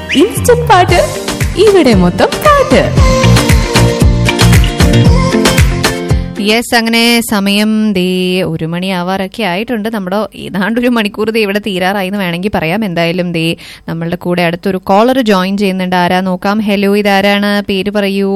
instant പാട്ട് ഇവിടെ മൊത്തം പാട്ട് യെസ് അങ്ങനെ സമയം ദേ ഒരു മണി ആവാറൊക്കെ ആയിട്ടുണ്ട് നമ്മുടെ ഏതാണ്ട് ഒരു മണിക്കൂർ ദേ ഇവിടെ തീരാറായി എന്ന് വേണമെങ്കിൽ പറയാം എന്തായാലും ദേ നമ്മളുടെ കൂടെ അടുത്തൊരു കോളർ ജോയിൻ ചെയ്യുന്നുണ്ട് ആരാ നോക്കാം ഹലോ ഇതാരാണ് പേര് പറയൂ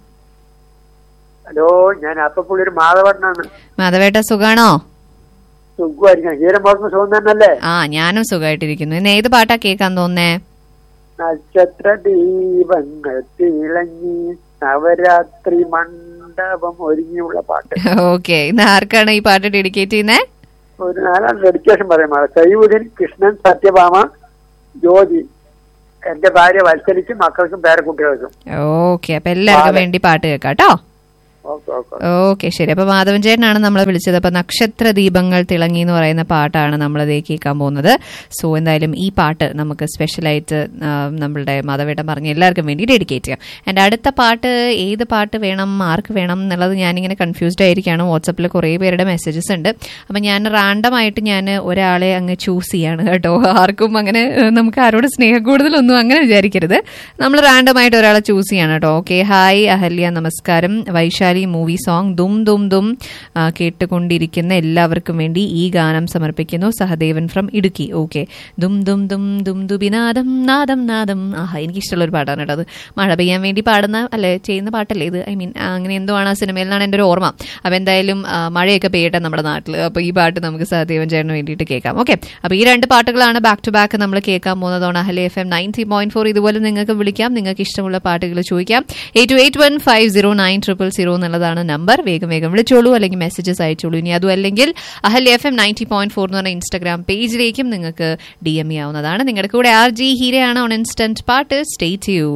ഹലോ ഞാൻ അപ്പപ്പുള്ളി ഒരു മാധവണ്ണാണ് മാധവേട്ട സുഖാണോ സുഖമായിരിക്കണം ഹീരമോർമ്മ സുഖം തന്നെയല്ലേ ആ ഞാനും സുഖമായിട്ടിരിക്കുന്നു ഇന്ന് ഏത് പാട്ടാ കേൾക്കാൻ തോന്നേ നക്ഷത്ര ദീപങ്ങൾ തിളങ്ങി നവരാത്രി മണ്ഡപം ഒരുങ്ങിയുള്ള പാട്ട് ഓക്കെ ഇന്ന് ആർക്കാണ് ഈ പാട്ട് ഡെഡിക്കേറ്റ് ചെയ്യുന്നേ ഒരു നാലാം ഡെഡിക്കേഷൻ പറയാം സൈവുദ്ദീൻ കൃഷ്ണൻ സത്യഭാമ ജ്യോതി എന്റെ ഭാര്യ വത്സരിക്കും മക്കൾക്കും പേരക്കുട്ടികൾക്കും ഓക്കെ അപ്പൊ എല്ലാവർക്കും വേണ്ടി പാട്ട് കേൾക്കാം കേട്ടോ ഓക്കെ ഓക്കെ ഓക്കെ ശരി അപ്പൊ മാധവൻ ചേട്ടനാണ് നമ്മളെ വിളിച്ചത് അപ്പൊ നക്ഷത്ര ദീപങ്ങൾ തിളങ്ങി എന്ന് പറയുന്ന പാട്ടാണ് നമ്മൾ അതേ കേൾക്കാൻ പോകുന്നത് സോ എന്തായാലും ഈ പാട്ട് നമുക്ക് സ്പെഷ്യലായിട്ട് ആ, നമ്മളുടെ മാധവേട്ടൻ പറഞ്ഞ എല്ലാവർക്കും വേണ്ടി ഡെഡിക്കേറ്റ് ചെയ്യാം എൻ്റെ അടുത്ത പാട്ട് ഏത് പാട്ട് വേണം ആർക്ക് വേണം എന്നുള്ളത് ഞാനിങ്ങനെ കൺഫ്യൂസ്ഡ് ആയിരിക്കുകയാണ് വാട്സപ്പിൽ കുറേ പേരുടെ മെസ്സേജസ് ഉണ്ട് അപ്പൊ ഞാൻ റാൻഡം ആയിട്ട് ഞാൻ ഒരാളെ അങ്ങ് ചൂസ് ചെയ്യാണ് കേട്ടോ ആർക്കും അങ്ങനെ ഏ, നമുക്ക് ആരോട് സ്നേഹം കൂടുതലൊന്നും അങ്ങനെ വിചാരിക്കരുത് നമ്മൾ റാൻഡം ആയിട്ട് ഒരാളെ ചൂസ് ചെയ്യാണ് കേട്ടോ ഓക്കെ ഹായ് അഹല്യ നമസ്കാരം വൈശാലി മൂവി സോങ് ദും ദും ദും ആ, കേട്ടുകൊണ്ടിരിക്കുന്ന എല്ലാവർക്കും വേണ്ടി ഈ ഗാനം സമർപ്പിക്കുന്നു സഹദേവൻ ഫ്രം ഇടുക്കി ഓക്കെ ദും ദും ദും ദും ദുബിനാദം നാദം നാദം ആഹാ എനിക്കിഷ്ടമുള്ള ഒരു പാട്ടാണ് കേട്ടോ അത് മഴ പെയ്യാൻ വേണ്ടി പാടുന്ന അല്ലെ ചെയ്യുന്ന പാട്ടല്ലേ ഇത് ഐ മീൻ അങ്ങനെ എന്തോ ആണ് ആ സിനിമയിലാണ് എൻ്റെ ഒരു ഓർമ്മ അപ്പോൾ എന്തായാലും ആ, മഴയൊക്കെ പെയ്യട്ടെ നമ്മുടെ നാട്ടിൽ അപ്പോൾ ഈ പാട്ട് നമുക്ക് സഹദേവൻ ചേട്ടന് വേണ്ടിയിട്ട് കേൾക്കാം ഓക്കെ അപ്പോൾ ഈ രണ്ട് പാട്ടുകളാണ് ബാക്ക് ടു ബാക്ക് നമ്മൾ കേൾക്കാൻ പോകുന്നതാണ് Ahalia F M ninety point four ഇതുപോലെ നിങ്ങൾക്ക് വിളിക്കാം നിങ്ങൾക്ക് ഇഷ്ടമുള്ള പാട്ടുകൾ ചോദിക്കാം eight two eight one five zero nine triple zero എന്നുള്ളതാണ് നമ്പർ വേഗം വേഗം വിളിച്ചോളൂ അല്ലെങ്കിൽ മെസ്സേജസ് അയച്ചോളൂ ഇനി അതും അല്ലെങ്കിൽ Ahalia F M ninety point four എന്ന് പറഞ്ഞ ഇൻസ്റ്റാഗ്രാം പേജിലേക്കും നിങ്ങൾക്ക് ഡി എം ചെയ്യാവുന്നതാണ് നിങ്ങളുടെ കൂടെ ആർ ജി ഹീരയാണ് ഓൺ ഇൻസ്റ്റന്റ് പാട്ട് സ്റ്റേ ട്യൂൺ